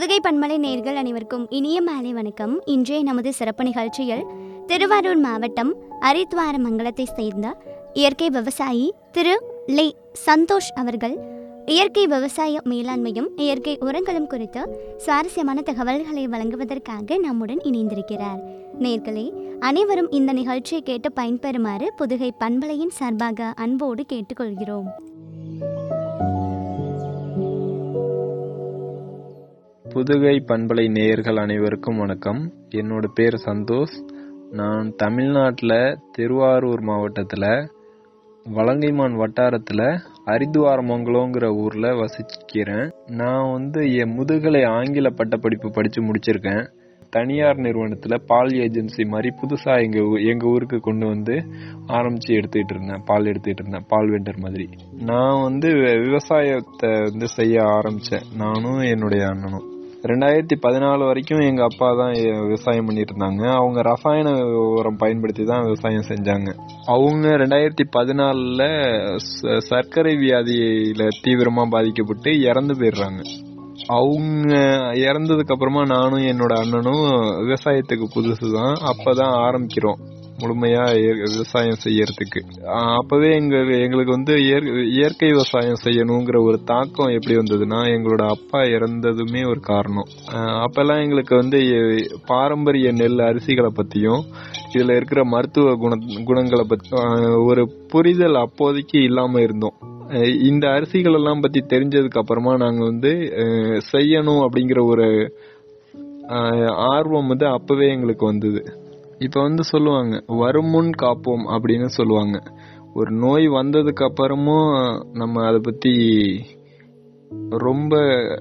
புதுகை பண்பலை நேர்கள் அனைவருக்கும் இனிய மாலை வணக்கம் இன்றைய நமது சிறப்பு நிகழ்ச்சியில் திருவாரூர் மாவட்டம் அரித்வார மங்கலத்தை சேர்ந்த இயற்கை விவசாயி திரு லே சந்தோஷ் அவர்கள் இயற்கை விவசாய மேலாண்மையும் இயற்கை உரங்களும் குறித்து சுவாரஸ்யமான தகவல்களை வழங்குவதற்காக நம்முடன் இணைந்திருக்கிறார் நேர்களே அனைவரும் இந்த நிகழ்ச்சியை கேட்டு பயன்பெறுமாறு புதுகை பண்பலையின் சார்பாக அன்போடு கேட்டுக்கொள்கிறோம் புதுகை பண்பலை நேயர்கள் அனைவருக்கும் வணக்கம் என்னோட பேர் சந்தோஷ் நான் தமிழ்நாட்டில் திருவாரூர் மாவட்டத்தில் வலங்கைமான் வட்டாரத்தில் அரிதுவாரமங்கலங்கிற ஊரில் வசிக்கிறேன் நான் வந்து என் முதுகலை ஆங்கில பட்டப்படிப்பு படித்து முடிச்சிருக்கேன் தனியார் நிறுவனத்தில் பால் ஏஜென்சி மாதிரி புதுசாக எங்கள் ஊ எங்கள் ஊருக்கு கொண்டு வந்து ஆரம்பித்து எடுத்துக்கிட்டு இருந்தேன் பால் எடுத்துக்கிட்டு இருந்தேன் பால் வெண்டர் மாதிரி நான் வந்து விவசாயத்தை வந்து செய்ய ஆரம்பித்தேன் நானும் என்னுடைய அண்ணனும் ரெண்டாயிரத்தி பதினாலு வரைக்கும் எங்கள் அப்பா தான் விவசாயம் பண்ணிட்டு இருந்தாங்க அவங்க ரசாயன உரம் பயன்படுத்தி தான் விவசாயம் செஞ்சாங்க அவங்க ரெண்டாயிரத்தி பதினாலில் சர்க்கரை வியாதியில தீவிரமாக பாதிக்கப்பட்டு இறந்து போயிடுறாங்க அவங்க இறந்ததுக்கு அப்புறமா நானும் என்னோட அண்ணனும் விவசாயத்துக்கு புதுசு தான் அப்பதான் ஆரம்பிக்கிறோம் முழுமையா விவசாயம் செய்யறதுக்கு அப்பவே எங்க எங்களுக்கு வந்து இயற்கை விவசாயம் செய்யணுங்கிற ஒரு தாக்கம் எப்படி வந்ததுன்னா எங்களோட அப்பா இறந்ததுமே ஒரு காரணம் அப்பெல்லாம் எங்களுக்கு வந்து பாரம்பரிய நெல் அரிசிகளை பத்தியும் இதுல இருக்கிற மருத்துவ குண குணங்களை பத்தி ஒரு புரிதல் அப்போதைக்கு இல்லாம இருந்தோம் இந்த அரிசிகள் எல்லாம் பத்தி தெரிஞ்சதுக்கு அப்புறமா நாங்க வந்து செய்யணும் அப்படிங்கிற ஒரு ஆர்வம் வந்து அப்பவே எங்களுக்கு வந்தது இப்ப வந்து சொல்லுவாங்க வருமுன் காப்போம் அப்படின்னு சொல்லுவாங்க ஒரு நோய் வந்ததுக்கு அப்புறமும் நம்ம அதை பத்தி ரொம்ப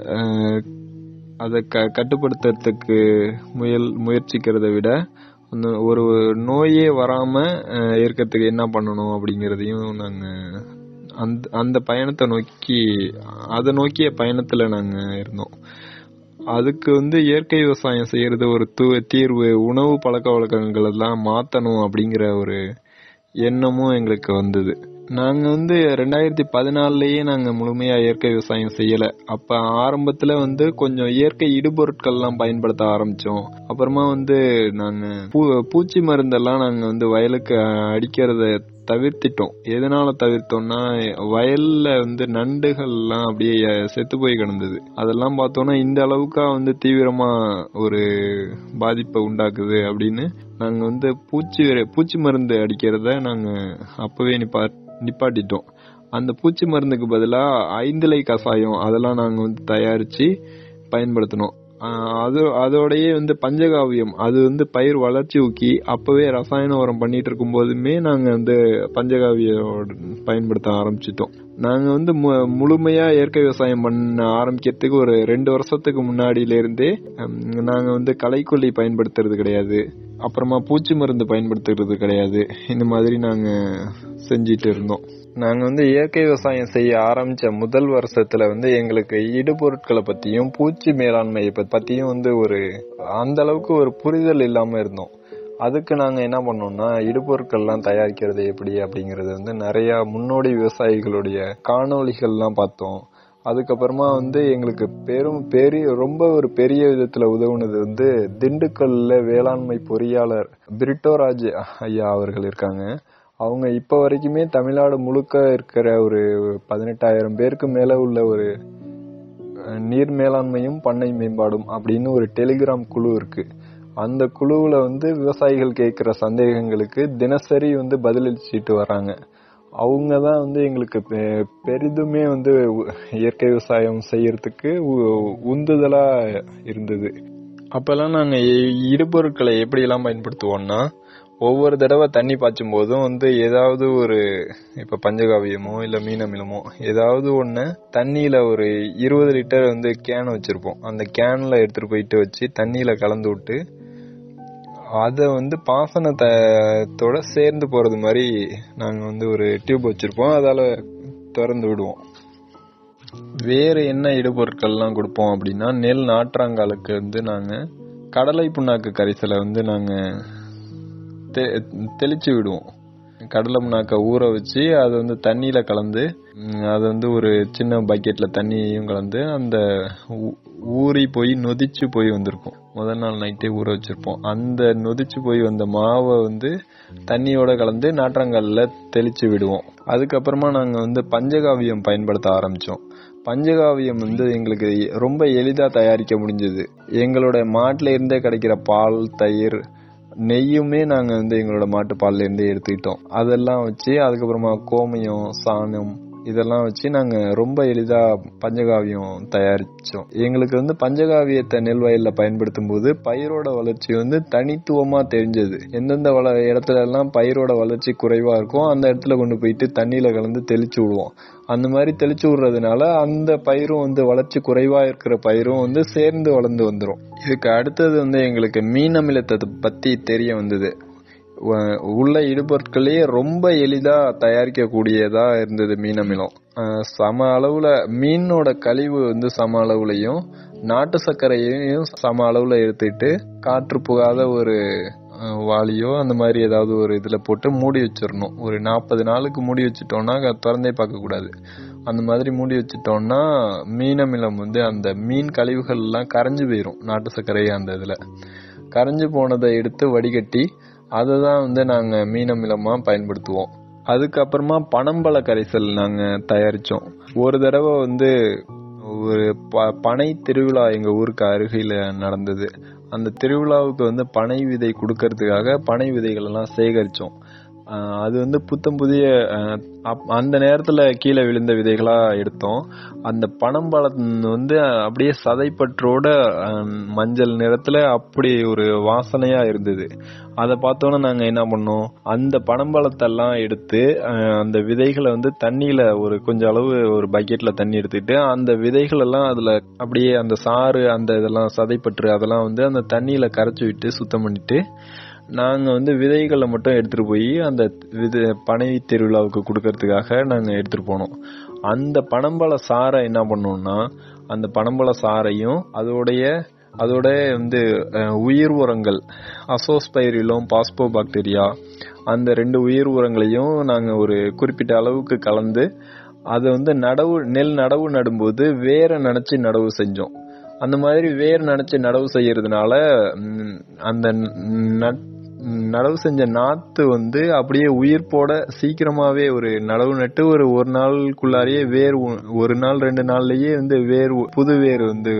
அதை க கட்டுப்படுத்துறதுக்கு முயல் முயற்சிக்கிறத விட ஒரு நோயே வராம இருக்கிறதுக்கு என்ன பண்ணணும் அப்படிங்கறதையும் நாங்க அந்த அந்த பயணத்தை நோக்கி அதை நோக்கிய பயணத்துல நாங்க இருந்தோம் அதுக்கு வந்து இயற்கை விவசாயம் செய்யறது ஒரு தீர்வு உணவு பழக்க வழக்கங்கள் எல்லாம் மாத்தணும் அப்படிங்கிற ஒரு எண்ணமும் எங்களுக்கு வந்தது நாங்க வந்து ரெண்டாயிரத்தி பதினாலுலயே நாங்க முழுமையா இயற்கை விவசாயம் செய்யல அப்ப ஆரம்பத்துல வந்து கொஞ்சம் இயற்கை இடுபொருட்கள் எல்லாம் பயன்படுத்த ஆரம்பிச்சோம் அப்புறமா வந்து நாங்க பூ பூச்சி மருந்தெல்லாம் நாங்க வந்து வயலுக்கு அடிக்கிறத தவிர்த்திட்டோம் எதனால தவிர்த்தோம்னா வயல்ல வந்து நண்டுகள் எல்லாம் அப்படியே செத்து போய் கிடந்தது அதெல்லாம் பார்த்தோம்னா இந்த அளவுக்கா வந்து தீவிரமா ஒரு பாதிப்பை உண்டாக்குது அப்படின்னு நாங்க வந்து பூச்சி பூச்சி மருந்து அடிக்கிறத நாங்க அப்பவே நிப்பா நிப்பாட்டிட்டோம் அந்த பூச்சி மருந்துக்கு பதிலா ஐந்திலை கஷாயம் அதெல்லாம் நாங்க வந்து தயாரிச்சு பயன்படுத்தினோம் அது அதோடயே வந்து பஞ்சகாவியம் அது வந்து பயிர் வளர்ச்சி ஊக்கி அப்பவே ரசாயன உரம் பண்ணிட்டு இருக்கும் போதுமே நாங்க வந்து பஞ்சகாவியோட பயன்படுத்த ஆரம்பிச்சிட்டோம் நாங்க வந்து முழுமையா இயற்கை விவசாயம் பண்ண ஆரம்பிக்கிறதுக்கு ஒரு ரெண்டு வருஷத்துக்கு முன்னாடியில இருந்தே நாங்க வந்து களைக்கொல்லி பயன்படுத்துறது கிடையாது அப்புறமா பூச்சி மருந்து பயன்படுத்துறது கிடையாது இந்த மாதிரி நாங்க செஞ்சிட்டு இருந்தோம் நாங்க வந்து இயற்கை விவசாயம் செய்ய ஆரம்பிச்ச முதல் வருஷத்துல வந்து எங்களுக்கு இடுபொருட்களை பத்தியும் பூச்சி மேலாண்மையை பத்தியும் வந்து ஒரு அந்த அளவுக்கு ஒரு புரிதல் இல்லாம இருந்தோம் அதுக்கு நாங்க என்ன பண்ணோம்னா இடுபொருட்கள்லாம் தயாரிக்கிறது எப்படி அப்படிங்கறது வந்து நிறைய முன்னோடி விவசாயிகளுடைய காணொளிகள்லாம் பார்த்தோம் அதுக்கப்புறமா வந்து எங்களுக்கு பெரும் பெரிய ரொம்ப ஒரு பெரிய விதத்துல உதவுனது வந்து திண்டுக்கல்ல வேளாண்மை பொறியாளர் பிரிட்டோராஜ் ஐயா அவர்கள் இருக்காங்க அவங்க இப்ப வரைக்குமே தமிழ்நாடு முழுக்க இருக்கிற ஒரு பதினெட்டாயிரம் பேருக்கு மேல உள்ள ஒரு நீர் மேலாண்மையும் பண்ணை மேம்பாடும் அப்படின்னு ஒரு டெலிகிராம் குழு இருக்கு அந்த குழுவுல வந்து விவசாயிகள் கேட்கிற சந்தேகங்களுக்கு தினசரி வந்து பதிலளிச்சுட்டு வராங்க அவங்க தான் வந்து எங்களுக்கு பெரிதுமே வந்து இயற்கை விவசாயம் செய்யறதுக்கு உந்துதலா இருந்தது அப்பெல்லாம் நாங்க இடுபொருட்களை எப்படி எல்லாம் பயன்படுத்துவோம்னா ஒவ்வொரு தடவை தண்ணி பாய்ச்சும் போதும் வந்து ஏதாவது ஒரு இப்ப பஞ்சகாவியமோ இல்ல மீனமிலமோ ஏதாவது ஒண்ணு தண்ணியில ஒரு இருபது லிட்டர் வந்து கேன் வச்சிருப்போம் அந்த கேன்ல எடுத்துட்டு போயிட்டு வச்சு தண்ணியில கலந்து விட்டு அத வந்து பாசனத்தோட சேர்ந்து போறது மாதிரி நாங்க வந்து ஒரு டியூப் வச்சிருப்போம் அதால திறந்து விடுவோம் வேற என்ன இடுபொருட்கள்லாம் கொடுப்போம் அப்படின்னா நெல் நாற்றாங்காலுக்கு வந்து நாங்க கடலை புண்ணாக்கு கரைசலை வந்து நாங்க தெளிச்சு விடுவோம் கடலை புண்ணாக்க ஊற வச்சு அது வந்து தண்ணியில கலந்து ம், அது வந்து ஒரு சின்ன பக்கெட்ல தண்ணியையும் கலந்து அந்த ஊ- ஊறி போய் நொதிச்சு போய் வந்திருக்கும் முதல் நாள் நைட்டே ஊற வச்சிருப்போம் அந்த நொதிச்சு போய் வந்த மாவை வந்து தண்ணியோட கலந்து நாற்றங்கால்ல தெளிச்சு விடுவோம் அதுக்கப்புறமா நாங்க வந்து பஞ்சகாவியம் பயன்படுத்த ஆரம்பிச்சோம் பஞ்சகாவியம் வந்து எங்களுக்கு ரொம்ப எளிதா தயாரிக்க முடிஞ்சது எங்களோட மாட்டுல இருந்தே கிடைக்கிற பால் தயிர் நெய்யுமே நாங்க வந்து எங்களோட மாட்டு பால்ல இருந்தே எடுத்துக்கிட்டோம் அதெல்லாம் வச்சு அதுக்கப்புறமா கோமியம் சாணம் இதெல்லாம் வச்சு நாங்க ரொம்ப எளிதா பஞ்சகாவியம் தயாரிச்சோம் எங்களுக்கு வந்து பஞ்சகாவியத்தை நெல் வயல்ல பயன்படுத்தும் போது பயிரோட வளர்ச்சி வந்து தனித்துவமா தெரிஞ்சது எந்தெந்த வள இடத்துல எல்லாம் பயிரோட வளர்ச்சி குறைவா இருக்கோ அந்த இடத்துல கொண்டு போயிட்டு தண்ணியில கலந்து தெளிச்சு விடுவோம் அந்த மாதிரி தெளிச்சு விடுறதுனால அந்த பயிரும் வந்து வளர்ச்சி குறைவா இருக்கிற பயிரும் வந்து சேர்ந்து வளர்ந்து வந்துரும் இதுக்கு அடுத்தது வந்து எங்களுக்கு மீன் அமிலத்தை பத்தி தெரிய வந்தது வ- உள்ள இடுபொருட்களே ரொம்ப எளிதா தயாரிக்கக்கூடியதா இருந்தது மீன் அமிலம் அஹ் சம அளவுல மீனோட கழிவு வந்து சம அளவுலையும் நாட்டு சர்க்கரையையும் சம அளவுல எடுத்துட்டு காற்று புகாத ஒரு அஹ், வாளியோ அந்த மாதிரி ஏதாவது ஒரு இதுல போட்டு மூடி வச்சிடணும் ஒரு நாற்பது நாளுக்கு மூடி வச்சிட்டோம்னா அத திறந்தே பார்க்க கூடாது அந்த மாதிரி மூடி வச்சிட்டோம்னா மீன் அமிலம் வந்து அந்த மீன் கழிவுகள் எல்லாம் கரைஞ்சு போயிரும் நாட்டு சர்க்கரை அந்த இதுல கரைஞ்சு போனதை எடுத்து வடிகட்டி அதை தான் வந்து நாங்க மீன் அமிலமா பயன்படுத்துவோம் அதுக்கப்புறமா பனம்பழ கரைசல் நாங்க தயாரிச்சோம் ஒரு தடவை வந்து ஒரு ப- பனை திருவிழா எங்க ஊருக்கு அருகில நடந்தது அந்த திருவிழாவுக்கு வந்து பனை விதை கொடுக்கறதுக்காக பனை விதைகள் எல்லாம் சேகரிச்சோம் ஆஹ் அது வந்து புத்தம் புதிய ஆஹ் அப்- அந்த நேரத்துல கீழே விழுந்த விதைகளா எடுத்தோம் அந்த பனம்பழம் வந்து அப்படியே சதைப்பற்றோட ஆஹ் மஞ்சள் நிறத்துல அப்படி ஒரு வாசனையா இருந்தது அதை பார்த்தோன்னே நாங்க என்ன பண்ணோம் அந்த பனம்பழத்தை எல்லாம் எடுத்து ஆஹ் அந்த விதைகளை வந்து தண்ணியில ஒரு கொஞ்சம் அளவு ஒரு பக்கெட்ல தண்ணி எடுத்துட்டு அந்த விதைகள் எல்லாம் அதுல அப்படியே அந்த சாறு அந்த இதெல்லாம் சதைப்பற்று அதெல்லாம் வந்து அந்த தண்ணியில கரைச்சு விட்டு சுத்தம் பண்ணிட்டு நாங்க வந்து விதைகளை மட்டும் எடுத்துட்டு போய் அந்த வித பனை திருவிழாவுக்கு கொடுக்கறதுக்காக நாங்க எடுத்துட்டு போனோம் அந்த பனம்பழ சாறை என்ன பண்ணோம்னா அந்த பனம்பழ சாறையும் அதோடைய அதோட வந்து அஹ், உயிர் உரங்கள் அசோஸ்பைரிலும் பாஸ்போ பாக்டீரியா அந்த ரெண்டு உயிர் உரங்களையும் நாங்க ஒரு குறிப்பிட்ட அளவுக்கு கலந்து அதை வந்து நடவு நெல் நடவு நடும்போது வேற நினைச்சு நடவு செஞ்சோம் அந்த மாதிரி வேர் நினைச்சு நடவு செய்யறதுனால ம், அந்த நட்- நடவு செஞ்ச நாத்து வந்து அப்படியே உயிர்ப்போட சீக்கிரமாவே ஒரு நடவு நட்டு ஒரு ஒரு நாளுக்குள்ளாரையே வேர் உ- ஒரு நாள் ரெண்டு நாள்லயே வந்து வேர் உ- புது வேர் வந்து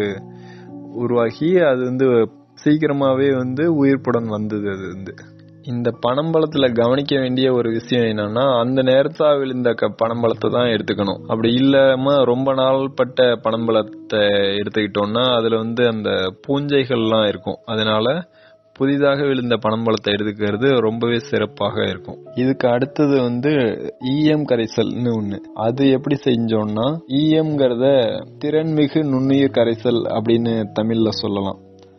உருவாகி அது வந்து சீக்கிரமாவே வந்து உயிர்ப்புடன் வந்தது அது வந்து இந்த பனம்பழத்துல கவனிக்க வேண்டிய ஒரு விஷயம் என்னன்னா அந்த நேரத்தா விழுந்த க- பனம்பழத்தை தான் எடுத்துக்கணும் அப்படி இல்லாம ரொம்ப நாள் பட்ட பனம்பழத்தை எடுத்துக்கிட்டோம்னா அதுல வந்து அந்த பூஞ்சைகள்லாம் இருக்கும் அதனால புதிதாக விழுந்த பனம்பழத்தை எடுத்துக்கிறது ரொம்பவே சிறப்பாக இருக்கும் இதுக்கு அடுத்தது வந்து ஈயம் கரைசல்னு ஒண்ணு அது எப்படி செஞ்சோம்னா ஈயம்ங்கிறத திறன்மிகு நுண்ணுயிர் கரைசல் அப்படின்னு தமிழ்ல சொல்லலாம்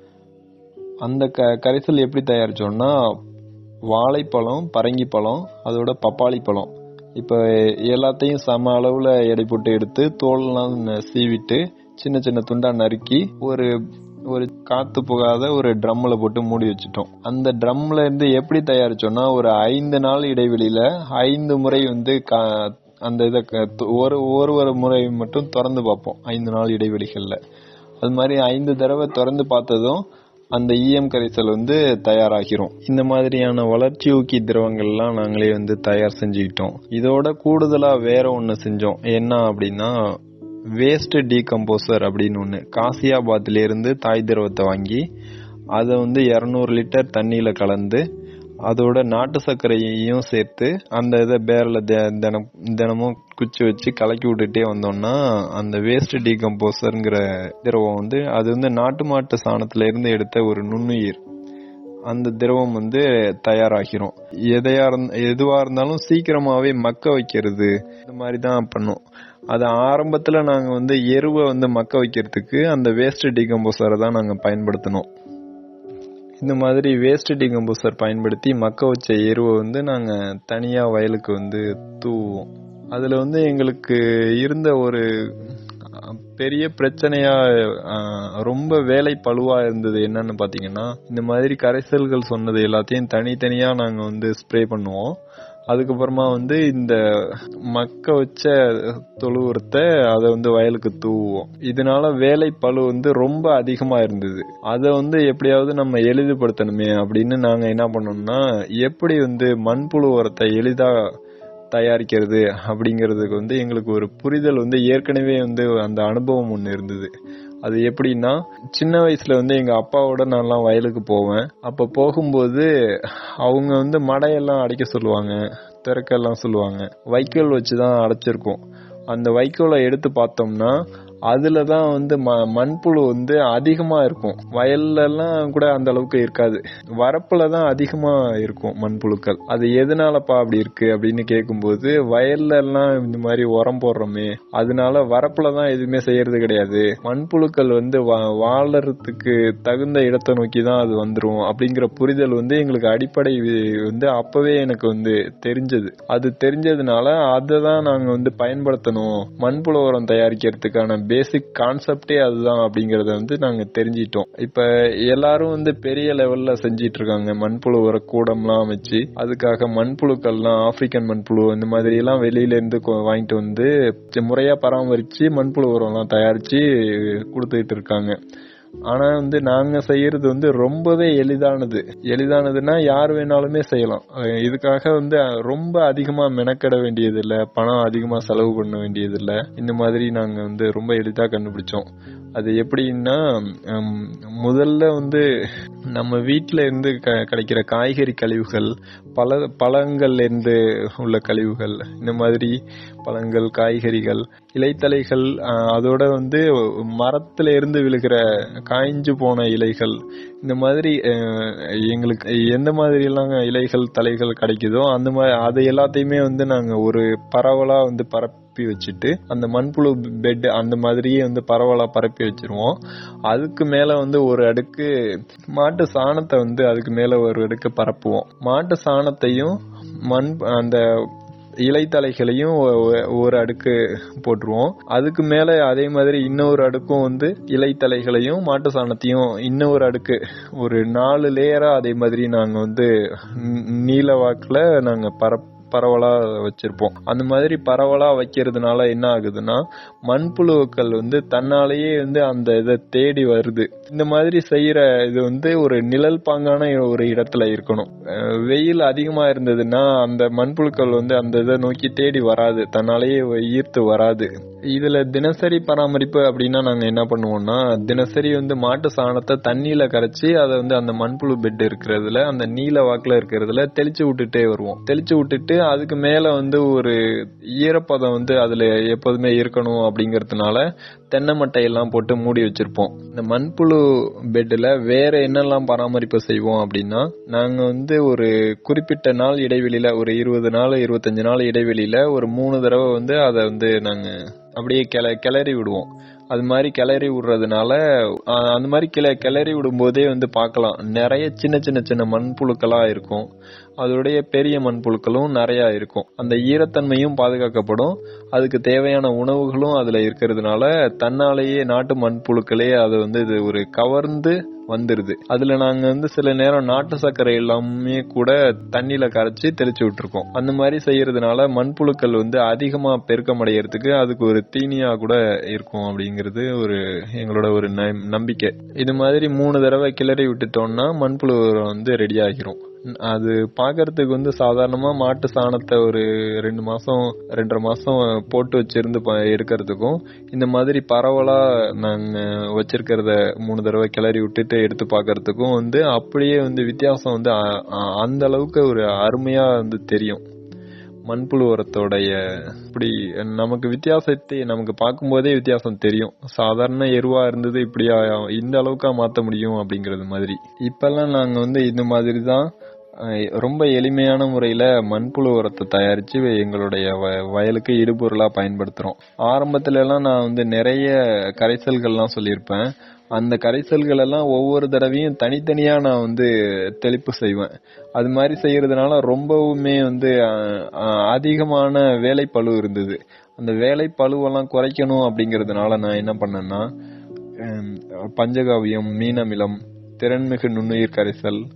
அந்த க கரைசல் எப்படி தயாரிச்சோம்னா வாழைப்பழம் பரங்கிப்பழம் அதோட பப்பாளி பழம் இப்போ எல்லாத்தையும் சம அளவுல எடை போட்டு எடுத்து தோல்லாம் ந- சீவிட்டு சின்ன சின்ன துண்டா நறுக்கி ஒரு ஒரு காத்து புகாத ஒரு ட்ரம்ல போட்டு மூடி வச்சுட்டோம் அந்த ட்ரம்ல இருந்து எப்படி தயாரிச்சோம்னா ஒரு ஐந்து நாள் இடைவெளியில ஐந்து முறை வந்து கா- அந்த இதை க- ஒரு ஒரு ஒரு முறை மட்டும் திறந்து பார்ப்போம் ஐந்து நாள் இடைவெளிகள்ல அது மாதிரி ஐந்து தடவை திறந்து பார்த்ததும் அந்த ஈயம் கரைசல் வந்து தயாராகிரும் இந்த மாதிரியான வளர்ச்சி ஊக்கி திரவங்கள்லாம் நாங்களே வந்து தயார் செஞ்சுக்கிட்டோம் இதோட கூடுதலா வேற ஒண்ணு செஞ்சோம் என்ன அப்படின்னா வேஸ்ட் டீகம்போசர் அப்படின்னு ஒண்ணு காசியாபாத்ல இருந்து தாய் திரவத்தை வாங்கி அதை வந்து 200 லிட்டர் தண்ணியில கலந்து அதோட நாட்டு சர்க்கரையையும் சேர்த்து அந்த இதை பேரல தினம் தினமும் குச்சி வச்சு கலக்கி விட்டுட்டே வந்தோம்னா அந்த வேஸ்ட் டீகம்போசர்ங்கிற திரவம் வந்து அது வந்து நாட்டு மாட்டு சாணத்துல இருந்து எடுத்த ஒரு நுண்ணுயிர் அந்த திரவம் வந்து தயாராகிரும் எதையா இருந்த எதுவா இருந்தாலும் சீக்கிரமாவே மக்க வைக்கிறது இந்த மாதிரி தான் பண்ணும் அது ஆரம்பத்துல நாங்க வந்து எருவை வந்து மக்க வைக்கிறதுக்கு அந்த வேஸ்ட் டீகம்போசரை தான் நாங்க பயன்படுத்தினோம் இந்த மாதிரி வேஸ்ட் டீகம்போசர் பயன்படுத்தி மக்க வச்ச எருவை வந்து நாங்க தனியா வயலுக்கு வந்து தூவுவோம் அதுல வந்து எங்களுக்கு இருந்த ஒரு அஹ், பெரிய பிரச்சனையா அஹ், ரொம்ப வேலை பழுவா இருந்தது என்னன்னு பாத்தீங்கன்னா இந்த மாதிரி கரைசல்கள் சொன்னது எல்லாத்தையும் தனித்தனியா நாங்க வந்து ஸ்ப்ரே பண்ணுவோம் அதுக்கப்புறமா வந்து இந்த மக்க வச்ச தொழு உரத்தை அதை வந்து வயலுக்கு தூவுவோம் இதனால வேலை பளு வந்து ரொம்ப அதிகமா இருந்தது அதை வந்து எப்படியாவது நம்ம எளிதுபடுத்தணுமே அப்படின்னு நாங்க என்ன பண்ணோம்னா எப்படி வந்து மண்புழு உரத்தை எளிதா தயாரிக்கிறது அப்படிங்கிறதுக்கு வந்து எங்களுக்கு ஒரு புரிதல் வந்து ஏற்கனவே வந்து அந்த அனுபவம் ஒன்று இருந்தது அது எப்படின்னா சின்ன வயசுல வந்து எங்க அப்பாவோட நான்லாம் வயலுக்கு போவேன் அப்ப போகும்போது அவங்க வந்து மடையெல்லாம் அடைக்க சொல்லுவாங்க திறக்கெல்லாம் சொல்லுவாங்க வைக்கோல் வச்சுதான் அடைச்சிருக்கோம் அந்த வைக்கோலை எடுத்து பார்த்தோம்னா அதுல தான் வந்து ம- மண்புழு வந்து அதிகமா இருக்கும் வயல்ல எல்லாம் கூட அந்த அளவுக்கு இருக்காது வரப்புல தான் அதிகமா இருக்கும் மண்புழுக்கள் அது எதனாலப்பா அப்படி இருக்கு அப்படின்னு கேட்கும்போது வயல்ல எல்லாம் இந்த மாதிரி உரம் போடுறோமே அதனால வரப்புல தான் எதுவுமே செய்யறது கிடையாது மண்புழுக்கள் வந்து வா- வாழறதுக்கு தகுந்த இடத்தை நோக்கி தான் அது வந்துரும் அப்படிங்கிற புரிதல் வந்து எங்களுக்கு அடிப்படை வி- வந்து அப்பவே எனக்கு வந்து தெரிஞ்சது அது தெரிஞ்சதுனால அதை தான் நாங்க வந்து பயன்படுத்தணும் மண்புழு உரம் தயாரிக்கிறதுக்கான பேசிக் கான்செப்டே அதுதான் அப்படிங்கறத வந்து நாங்க தெரிஞ்சிட்டோம் இப்ப எல்லாரும் வந்து பெரிய லெவல்ல செஞ்சிட்டு இருக்காங்க மண்புழு உர கூடம்லாம் அமைச்சு அதுக்காக மண்புழுக்கள்லாம் ஆப்பிரிக்கன் மண்புழு இந்த மாதிரி எல்லாம் வெளியில இருந்து கொ- வாங்கிட்டு வந்து முறையா பராமரிச்சு மண்புழு உரம்லாம் தயாரிச்சு கொடுத்துட்டு இருக்காங்க ஆனா வந்து நாங்க செய்யறது வந்து ரொம்பவே எளிதானது எளிதானதுன்னா யார் வேணாலுமே செய்யலாம் அஹ் இதுக்காக வந்து அஹ், ரொம்ப அதிகமா மெனக்கெட வேண்டியது இல்ல பணம் அதிகமா செலவு பண்ண வேண்டியது இல்ல இந்த மாதிரி நாங்க வந்து ரொம்ப எளிதா கண்டுபிடிச்சோம் அது எப்படின்னா ஹம், முதல்ல வந்து நம்ம வீட்ல இருந்து க- கிடைக்கிற காய்கறி கழிவுகள் பல பழங்கள்ல இருந்து உள்ள கழிவுகள் இந்த மாதிரி பழங்கள் காய்கறிகள் இலைத்தலைகள் அஹ், அதோட வந்து மரத்துல இருந்து விழுகிற காய்ஞ்சு போன இலைகள் இந்த மாதிரி அஹ், எங்களுக்கு எந்த மாதிரி எல்லாம் இலைகள் தலைகள் கிடைக்குதோ அந்த மாதிரி அதை எல்லாத்தையுமே வந்து நாங்க ஒரு பரவலா வந்து பரப்பி வச்சுட்டு அந்த மண்புழு பெட் அந்த மாதிரியே வந்து பரவலா பரப்பி வச்சிருவோம் அதுக்கு மேல வந்து ஒரு அடுக்கு மாட்டு சாணத்தை வந்து அதுக்கு மேல ஒரு அடுக்கு பரப்புவோம் மாட்டு சாணத்தையும் மண் அந்த இலைத்தலைகளையும் ஒ- ஒ- ஒரு அடுக்கு போட்டுருவோம் அதுக்கு மேல அதே மாதிரி இன்னொரு அடுக்கும் வந்து இலைத்தலைகளையும் மாட்டு சாணத்தையும் இன்னொரு அடுக்கு ஒரு நாலு லேயரா அதே மாதிரி நாங்க வந்து நீ- நீல வாக்குல நாங்க பரப் பரவலா வச்சிருப்போம் அந்த மாதிரி பரவலா வைக்கிறதுனால என்ன ஆகுதுன்னா மண்புழுக்கள் வந்து தன்னாலேயே வந்து அந்த இதை தேடி வருது இந்த மாதிரி செய்யற இது வந்து ஒரு நிழல் பாங்கான ஒரு இடத்துல இருக்கணும் அஹ் வெயில் அதிகமா இருந்ததுன்னா அந்த மண்புழுக்கள் வந்து அந்த இதை நோக்கி தேடி வராது தன்னாலேயே ஈர்த்து வராது இதுல தினசரி பராமரிப்பு அப்படின்னா நாங்க என்ன பண்ணுவோம்னா தினசரி வந்து மாட்டு சாணத்தை தண்ணியில கரைச்சி அதை வந்து அந்த மண்புழு பெட் இருக்கிறதுல அந்த நீல வாக்குல இருக்கிறதுல தெளிச்சு விட்டுட்டே வருவோம் தெளிச்சு விட்டுட்டு அதுக்கு மேல வந்து ஒரு ஈரப்பதம் வந்து அதுல எப்போதுமே இருக்கணும் அப்படிங்கறதுனால தென்னை மட்டையெல்லாம் போட்டு மூடி வச்சிருப்போம் இந்த மண்புழு பெட்ல வேற என்னெல்லாம் பராமரிப்பு செய்வோம் அப்படின்னா நாங்க வந்து ஒரு குறிப்பிட்ட நாள் இடைவெளியில ஒரு இருபது நாள் இருபத்தஞ்சு நாள் இடைவெளியில ஒரு மூணு தடவை வந்து அதை வந்து நாங்க அப்படியே கிள கிளறி விடுவோம் அது மாதிரி கிளறி விடுறதுனால ஆஹ், அந்த மாதிரி கிள கிளறி விடும்போதே வந்து பார்க்கலாம் நிறைய சின்ன சின்ன சின்ன மண்புழுக்களா இருக்கும் அதோடைய பெரிய மண்புழுக்களும் நிறைய இருக்கும் அந்த ஈரத்தன்மையும் பாதுகாக்கப்படும் அதுக்கு தேவையான உணவுகளும் அதுல இருக்கிறதுனால தன்னாலேயே நாட்டு மண்புழுக்களே அதை வந்து இது ஒரு கவர்ந்து வந்துருது அதுல நாங்க வந்து சில நேரம் நாட்டு சர்க்கரை எல்லாமே கூட தண்ணியில கரைச்சி தெளிச்சு விட்டுருக்கோம் அந்த மாதிரி செய்யறதுனால மண்புழுக்கள் வந்து அதிகமா பெருக்கமடைகிறதுக்கு அதுக்கு ஒரு தீனியா கூட இருக்கும் அப்படிங்கிறது ஒரு எங்களோட ஒரு ந- நம்பிக்கை இது மாதிரி மூணு தடவை கிளறி விட்டுட்டோம்னா மண்புழு உரம் வந்து ரெடி ஆகிரும் அது பாக்குறதுக்கு வந்து சாதாரணமா மாட்டு சாணத்தை ஒரு ரெண்டு மாசம் ரெண்டரை மாசம் போட்டு வச்சிருந்து ப- எடுக்கிறதுக்கும் இந்த மாதிரி பரவலா நாங்க வச்சிருக்கிறத மூணு தடவை கிளறி விட்டுட்டு எடுத்து பாக்குறதுக்கும் வந்து அப்படியே வந்து வித்தியாசம் வந்து அ- அ- அந்த அளவுக்கு ஒரு அருமையா வந்து தெரியும் மண்புழு உரத்தோடைய இப்படி நமக்கு வித்தியாசத்தை நமக்கு பார்க்கும்போதே வித்தியாசம் தெரியும் சாதாரண எருவா இருந்தது இப்படியா இந்த அளவுக்கா மாத்த முடியும் அப்படிங்கறது மாதிரி இப்பெல்லாம் நாங்க வந்து இந்த மாதிரி தான் அஹ், ரொம்ப எளிமையான முறையில மண்புழு உரத்தை தயாரிச்சு எங்களுடைய வ- வயலுக்கு இடுபொருளா பயன்படுத்துறோம் ஆரம்பத்துல எல்லாம் நான் வந்து நிறைய கரைசல்கள்லாம் சொல்லியிருப்பேன் அந்த கரைசல்கள் எல்லாம் ஒவ்வொரு தடவையும் தனித்தனியா நான் வந்து தெளிப்பு செய்வேன் அது மாதிரி செய்யறதுனால ரொம்பவுமே வந்து அஹ், அஹ், அதிகமான வேலைப்பளு இருந்தது அந்த வேலைப்பளுவெல்லாம் குறைக்கணும் அப்படிங்கறதுனால நான் என்ன பண்ணேன்னா ஹம், பஞ்சகாவியம் மீனமிலம் திறன்மிகு நுண்ணுயிர் கரைசல்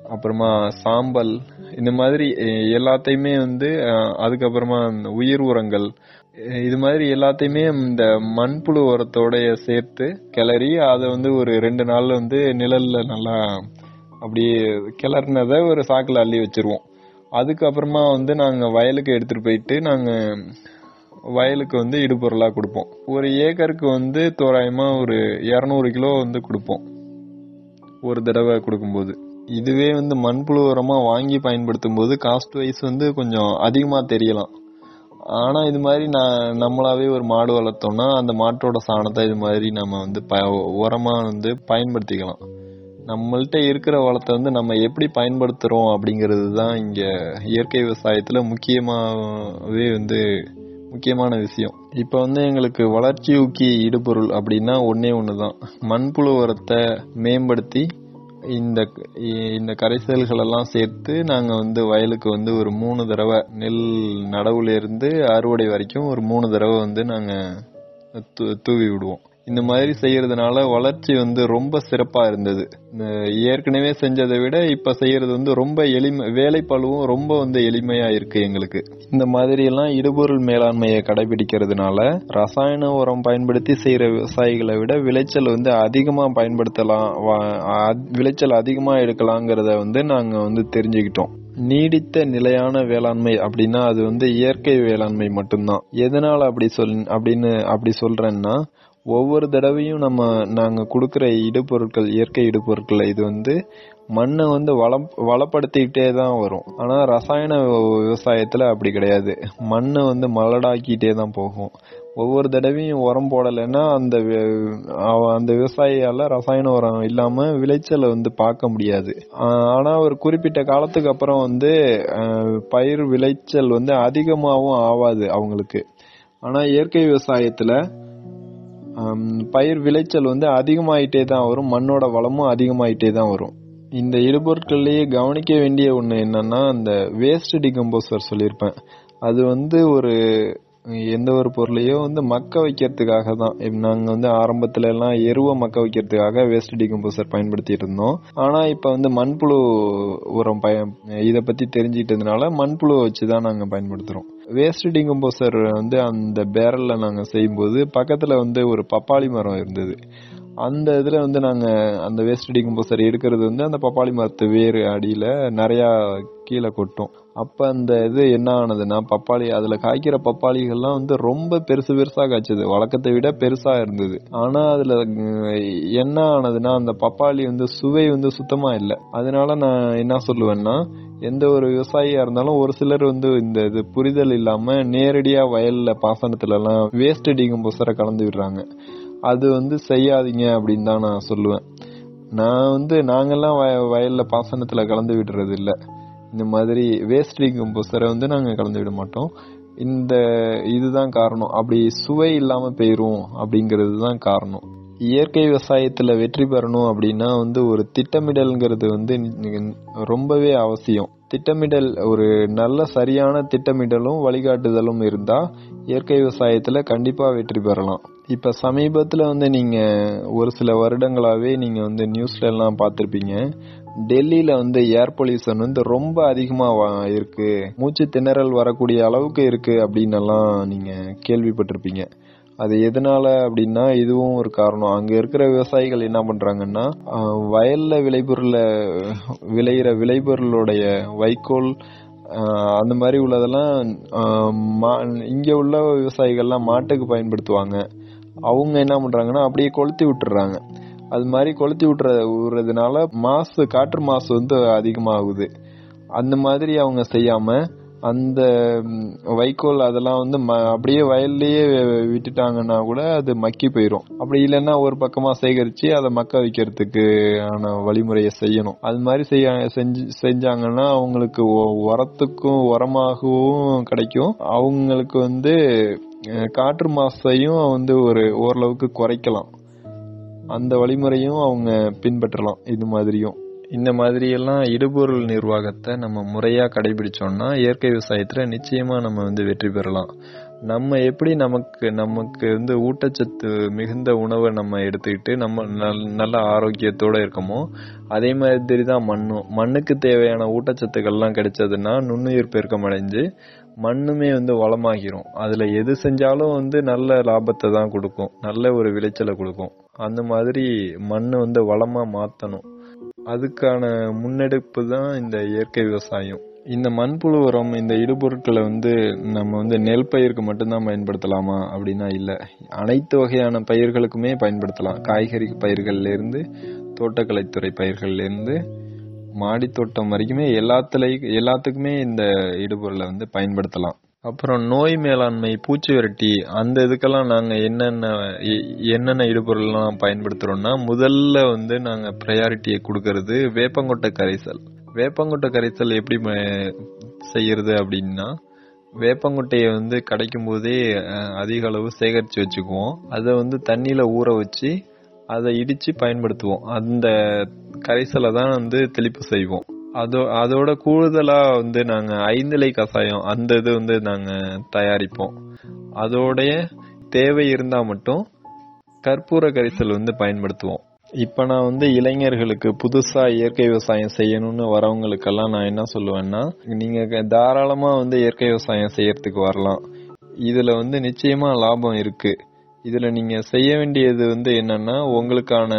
அப்புறமா சாம்பல் இந்த மாதிரி அஹ், எல்லாத்தையுமே வந்து அஹ், அதுக்கப்புறமா இந்த உயிர் உரங்கள் அஹ், இது மாதிரி எல்லாத்தையுமே இந்த மண்புழு உரத்தோட சேர்த்து கிளறி அதை வந்து ஒரு ரெண்டு நாள்ல வந்து நிழல்ல நல்லா அப்படியே கிளறினதை ஒரு சாக்குல அள்ளி வச்சிருவோம் அதுக்கப்புறமா வந்து நாங்க வயலுக்கு எடுத்துட்டு போயிட்டு நாங்க வயலுக்கு வந்து இடுபொருளா கொடுப்போம் ஒரு ஏக்கருக்கு வந்து தோராயமா ஒரு இருநூறு கிலோ வந்து கொடுப்போம் ஒரு தடவை கொடுக்கும்போது இதுவே வந்து மண்புழு உரமா வாங்கி பயன்படுத்தும் போது காஸ்ட் வைஸ் வந்து கொஞ்சம் அதிகமா தெரியலாம் ஆனா இது மாதிரி நான் நம்மளாவே ஒரு மாடு வளர்த்தோம்னா அந்த மாட்டோட சாணத்தை இது மாதிரி நம்ம வந்து ப உரமா வந்து பயன்படுத்திக்கலாம் நம்மள்ட்ட இருக்கிற வளத்தை வந்து நம்ம எப்படி பயன்படுத்துறோம் அப்படிங்கிறது தான் இங்க இயற்கை விவசாயத்துல முக்கியமாவே வந்து முக்கியமான விஷயம் இப்ப வந்து எங்களுக்கு வளர்ச்சி ஊக்கி இடுபொருள் அப்படின்னா ஒன்னே ஒண்ணுதான் மண்புழு உரத்தை மேம்படுத்தி இந்த இந்த கரைசல்கள் எல்லாம் சேர்த்து நாங்க வந்து வயலுக்கு வந்து ஒரு மூணு தடவை நெல் நடவுல இருந்து அறுவடை வரைக்கும் ஒரு மூணு தடவை வந்து நாங்க தூ- தூவி விடுவோம் இந்த மாதிரி செய்யறதுனால வளர்ச்சி வந்து ரொம்ப சிறப்பா இருந்தது இந்த ஏற்கனவே செஞ்சதை விட இப்ப செய்யறது வந்து ரொம்ப எளிமை வேலைப்பளுவும் ரொம்ப வந்து எளிமையா இருக்கு எங்களுக்கு இந்த மாதிரி எல்லாம் இடுபொருள் மேலாண்மையை கடைபிடிக்கிறதுனால ரசாயன உரம் பயன்படுத்தி செய்யற விவசாயிகளை விட விளைச்சல் வந்து அதிகமா பயன்படுத்தலாம் வா- அ- விளைச்சல் அதிகமா எடுக்கலாங்கிறத வந்து நாங்க வந்து தெரிஞ்சுக்கிட்டோம் நீடித்த நிலையான வேளாண்மை அப்படின்னா அது வந்து இயற்கை வேளாண்மை மட்டும்தான் எதனால அப்படி சொல் அப்படின்னு அப்படி சொல்றேன்னா ஒவ்வொரு தடவையும் நம்ம நாங்க கொடுக்கிற இடுபொருட்கள் இயற்கை இடுபொருட்கள் இது வந்து மண்ணை வந்து வளம் வளப்படுத்திக்கிட்டே தான் வரும் ஆனா ரசாயன விவ- விவசாயத்துல அப்படி கிடையாது மண்ணை வந்து மலடாக்கிட்டே தான் போகும் ஒவ்வொரு தடவையும் உரம் போடலைன்னா அந்த வி- அவ- அந்த விவசாயியால ரசாயன உரம் இல்லாம விளைச்சலை வந்து பார்க்க முடியாது ஆஹ் ஆனா ஒரு குறிப்பிட்ட காலத்துக்கு அப்புறம் வந்து ஆஹ் பயிர் விளைச்சல் வந்து அதிகமாகவும் ஆவாது அவங்களுக்கு ஆனா இயற்கை விவசாயத்துல ஆம், பயிர் விளைச்சல் வந்து அதிகமாயிட்டே தான் வரும் மண்ணோட வளமும் அதிகமாயிட்டே தான் வரும் இந்த இடுபொருட்கள்லயே கவனிக்க வேண்டிய ஒண்ணு என்னன்னா அந்த வேஸ்ட் டிகம்போசர் சொல்லியிருப்பேன் அது வந்து ஒரு எந்த ஒரு பொருளையோ வந்து மக்க வைக்கிறதுக்காக தான் இப்ப நாங்க வந்து ஆரம்பத்துல எல்லாம் எருவை மக்க வைக்கிறதுக்காக வேஸ்ட் டிகம்போசர் பயன்படுத்திட்டு இருந்தோம் ஆனா இப்ப வந்து மண்புழு உரம் பய இத பத்தி தெரிஞ்சிட்டதுனால மண்புழுவை வச்சுதான் நாங்க பயன்படுத்துறோம் வேஸ்ட் டிகம்போசர் வந்து அந்த பேரல்ல நாங்க செய்யும்போது பக்கத்துல வந்து ஒரு பப்பாளி மரம் இருந்தது அந்த இதுல வந்து நாங்க அந்த வேஸ்ட் டிகம்போசர் எடுக்கிறது வந்து அந்த பப்பாளி மரத்து வேறு அடியில நிறைய கீழே கொட்டும் அப்ப அந்த இது என்ன ஆனதுன்னா பப்பாளி அதுல காய்க்கிற பப்பாளிகள்லாம் வந்து ரொம்ப பெருசு பெருசா காய்ச்சது வழக்கத்தை விட பெருசா இருந்தது ஆனா அதுல உம், என்ன ஆனதுன்னா அந்த பப்பாளி வந்து சுவை வந்து சுத்தமா இல்ல அதனால நான் என்ன சொல்லுவேன்னா எந்த ஒரு விவசாயியா இருந்தாலும் ஒரு சிலர் வந்து இந்த இது புரிதல் இல்லாம நேரடியா வயல்ல பாசனத்துல எல்லாம் வேஸ்ட் டிகம்போசரை கலந்து விடுறாங்க அது வந்து செய்யாதீங்க அப்படின்னு தான் நான் சொல்லுவேன் நான் வந்து நாங்கெல்லாம் வய- வயல்ல பாசனத்துல கலந்து விடுறது இல்ல இந்த மாதிரி வேஸ்ட் டிகம்போசரை வந்து நாங்க கலந்து விட மாட்டோம் இந்த இதுதான் காரணம் அப்படி சுவை இல்லாம போயிரும் அப்படிங்கிறது தான் காரணம் இயற்கை விவசாயத்துல வெற்றி பெறணும் அப்படின்னா வந்து ஒரு திட்டமிடல்ங்கிறது வந்து நி- ரொம்பவே அவசியம் திட்டமிடல் ஒரு நல்ல சரியான திட்டமிடலும் வழிகாட்டுதலும் இருந்தா இயற்கை விவசாயத்துல கண்டிப்பா வெற்றி பெறலாம் இப்ப சமீபத்துல வந்து நீங்க ஒரு சில வருடங்களாவே நீங்க வந்து நியூஸ்ல எல்லாம் பார்த்திருப்பீங்க டெல்லியில வந்து ஏர் பொல்யூஷன் வந்து ரொம்ப அதிகமா வா- இருக்கு மூச்சு திணறல் வரக்கூடிய அளவுக்கு இருக்கு அப்படின்னு எல்லாம் நீங்க கேள்விப்பட்டிருப்பீங்க அது எதனால அப்படின்னா இதுவும் ஒரு காரணம் அங்க இருக்கிற விவசாயிகள் என்ன பண்றாங்கன்னா ஆஹ், வயல்ல விளைபொருள விளையிற விளைபொருளுடைய வைக்கோல் ஆஹ், அந்த மாதிரி உள்ளதெல்லாம் ஆஹ், மா- இங்க உள்ள விவசாயிகள்லாம் மாட்டுக்கு பயன்படுத்துவாங்க அவங்க என்ன பண்றாங்கன்னா அப்படியே கொளுத்தி விட்டுறாங்க அது மாதிரி கொளுத்தி விட்டுற விடுறதுனால மாசு காற்று மாசு வந்து அதிகமாகுது அந்த மாதிரி அவங்க செய்யாம அந்த ம், வைக்கோல் அதெல்லாம் வந்து ம- அப்படியே வயல்லயே விட்டுட்டாங்கன்னா கூட அது மக்கி போயிரும் அப்படி இல்லைன்னா ஒரு பக்கமா சேகரிச்சு அதை மக்க வைக்கிறதுக்கு ஆன வழிமுறையை செய்யணும் அது மாதிரி செய்ய செஞ்சு செஞ்சாங்கன்னா அவங்களுக்கு ஒ- உரத்துக்கும் உரமாகவும் கிடைக்கும் அவங்களுக்கு வந்து அஹ், காற்று மாசையும் வந்து ஒரு ஓரளவுக்கு குறைக்கலாம் அந்த வழிமுறையும் அவங்க பின்பற்றலாம் இது மாதிரியும் இந்த மாதிரி எல்லாம் இடுபொருள் நிர்வாகத்தை நம்ம முறையா கடைபிடிச்சோம்னா இயற்கை விவசாயத்துல நிச்சயமா நம்ம வந்து வெற்றி பெறலாம் நம்ம எப்படி நமக்கு நமக்கு வந்து ஊட்டச்சத்து மிகுந்த உணவை நம்ம எடுத்துக்கிட்டு நம்ம நல் நல்ல ஆரோக்கியத்தோட இருக்கோமோ அதே மாதிரி தான் மண்ணும் மண்ணுக்கு தேவையான ஊட்டச்சத்துக்கள்லாம் கிடைச்சதுன்னா நுண்ணுயிர் பெருக்கம் அடைஞ்சு மண்ணுமே வந்து வளமாகிரும் அதுல எது செஞ்சாலும் வந்து நல்ல லாபத்தை தான் கொடுக்கும் நல்ல ஒரு விளைச்சலை கொடுக்கும் அந்த மாதிரி மண்ணை வந்து வளமா மாத்தணும் அதுக்கான முன்னெடுப்பு தான் இந்த இயற்கை விவசாயம் இந்த மண்புழு உரம் இந்த இடுபொருட்களை வந்து நம்ம வந்து நெல் பயிருக்கு மட்டும்தான் பயன்படுத்தலாமா அப்படின்னா இல்லை அனைத்து வகையான பயிர்களுக்குமே பயன்படுத்தலாம் காய்கறி பயிர்கள்ல இருந்து தோட்டக்கலைத்துறை பயிர்கள்ல இருந்து மாடி தோட்டம் வரைக்குமே எல்லாத்துலயும் எல்லாத்துக்குமே இந்த இடுபொருளை வந்து பயன்படுத்தலாம் அப்புறம் நோய் மேலாண்மை பூச்சி விரட்டி அந்த இதுக்கெல்லாம் நாங்க என்னென்ன எ- என்னென்ன இடுபொருள்லாம் பயன்படுத்துறோம்னா முதல்ல வந்து நாங்க ப்ரையாரிட்டியை கொடுக்கறது வேப்பங்கொட்டை கரைசல் வேப்பங்கொட்டை கரைசல் எப்படி ம- செய்யறது அப்படின்னா வேப்பங்கொட்டையை வந்து கிடைக்கும் போதே அஹ், அதிக அளவு சேகரிச்சு வச்சுக்குவோம் அதை வந்து தண்ணியில ஊற வச்சு அதை இடிச்சு பயன்படுத்துவோம் அந்த கரைசலை தான் வந்து தெளிப்பு செய்வோம் அதோ அதோட கூடுதலா வந்து நாங்க ஐந்திலை கஷாயம் அந்த இது வந்து நாங்க தயாரிப்போம் அதோடைய தேவை இருந்தா மட்டும் கற்பூர கரைசல் வந்து பயன்படுத்துவோம் இப்ப நான் வந்து இளைஞர்களுக்கு புதுசா இயற்கை விவசாயம் செய்யணும்னு வரவங்களுக்கெல்லாம் நான் என்ன சொல்லுவேன்னா நீங்க க- தாராளமா வந்து இயற்கை விவசாயம் செய்யறதுக்கு வரலாம் இதுல வந்து நிச்சயமா லாபம் இருக்கு இதுல நீங்க செய்ய வேண்டியது வந்து என்னன்னா உங்களுக்கான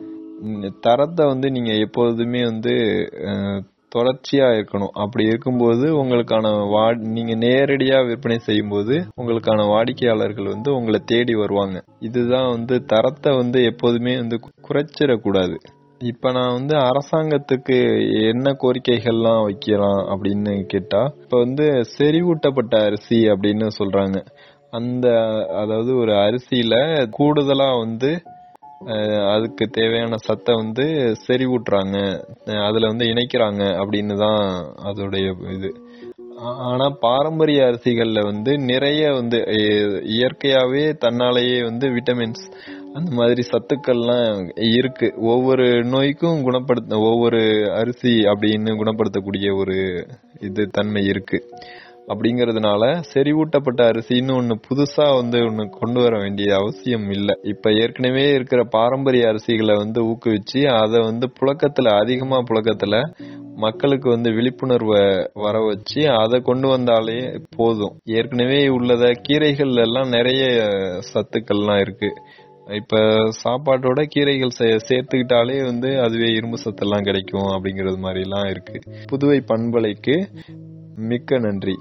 ம், தரத்தை வந்து நீங்க எப்போதுமே வந்து அஹ், தொடர்ச்சியா இருக்கணும் அப்படி இருக்கும்போது உங்களுக்கான வா நீங்க நேரடியா விற்பனை செய்யும்போது உங்களுக்கான வாடிக்கையாளர்கள் வந்து உங்களை தேடி வருவாங்க இதுதான் வந்து தரத்தை வந்து எப்போதுமே வந்து கு- குறைச்சிடக்கூடாது இப்ப நான் வந்து அரசாங்கத்துக்கு என்ன கோரிக்கைகள்லாம் வைக்கலாம் அப்படின்னு கேட்டா இப்ப வந்து செறிவூட்டப்பட்ட அரிசி அப்படின்னு சொல்றாங்க அந்த அதாவது ஒரு அரிசியில கூடுதலா வந்து அஹ், அதுக்கு தேவையான சத்தை வந்து செறிவூட்டுறாங்க அஹ், அதுல வந்து இணைக்கிறாங்க அப்படின்னு தான் அதோடைய இது ஆ- ஆனா பாரம்பரிய அரிசிகள்ல வந்து நிறைய வந்து இ- இயற்கையாவே தன்னாலேயே வந்து விட்டமின்ஸ் அந்த மாதிரி சத்துக்கள்லாம் இருக்கு ஒவ்வொரு நோய்க்கும் குணப்படுத்த ஒவ்வொரு அரிசி அப்படின்னு குணப்படுத்தக்கூடிய ஒரு இது தன்மை இருக்கு அப்படிங்கறதுனால செறிவூட்டப்பட்ட அரிசின்னு ஒண்ணு புதுசா வந்து ஒண்ணு கொண்டு வர வேண்டிய அவசியம் இல்லை இப்ப ஏற்கனவே இருக்கிற பாரம்பரிய அரிசிகளை வந்து ஊக்குவிச்சு அதை வந்து புழக்கத்துல அதிகமா புழக்கத்துல மக்களுக்கு வந்து விழிப்புணர்வை வர வச்சு அதை கொண்டு வந்தாலே போதும் ஏற்கனவே உள்ளத கீரைகள் எல்லாம் நிறைய சத்துக்கள்லாம் இருக்கு இப்ப சாப்பாட்டோட கீரைகள் சே- சேர்த்துக்கிட்டாலே வந்து அதுவே இரும்பு சத்தெல்லாம் கிடைக்கும் அப்படிங்கறது மாதிரி எல்லாம் இருக்கு புதுவை பண்பலைக்கு மிக்க நன்றி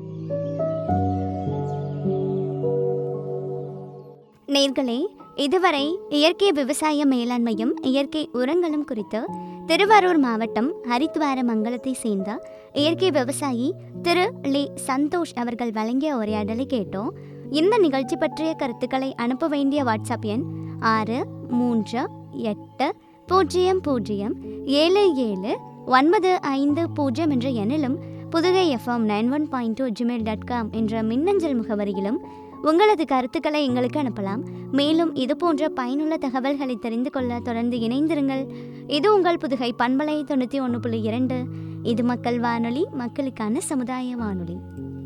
நேர்களே இதுவரை இயற்கை விவசாய மேலாண்மையும் இயற்கை உரங்களும் குறித்து திருவாரூர் மாவட்டம் ஹரித்வார மங்கலத்தை சேர்ந்த இயற்கை விவசாயி திரு லி சந்தோஷ் அவர்கள் வழங்கிய உரையாடலை கேட்டோம் இந்த நிகழ்ச்சி பற்றிய கருத்துக்களை அனுப்ப வேண்டிய வாட்ஸ்அப் எண் ஆறு மூன்று எட்டு பூஜ்ஜியம் பூஜ்ஜியம் ஏழு ஏழு ஒன்பது ஐந்து பூஜ்ஜியம் என்ற எண்ணிலும் Pudugai FM nine one point two Gmail dot com என்ற மின்னஞ்சல் முகவரியிலும் உங்களது கருத்துக்களை எங்களுக்கு அனுப்பலாம் மேலும் இது போன்ற பயனுள்ள தகவல்களை தெரிந்து கொள்ள தொடர்ந்து இணைந்திருங்கள் இது உங்கள் புதுகை பண்பலை தொண்ணூற்றி ஒன்று புள்ளி இரண்டு இது மக்கள் வானொலி மக்களுக்கான சமுதாய வானொலி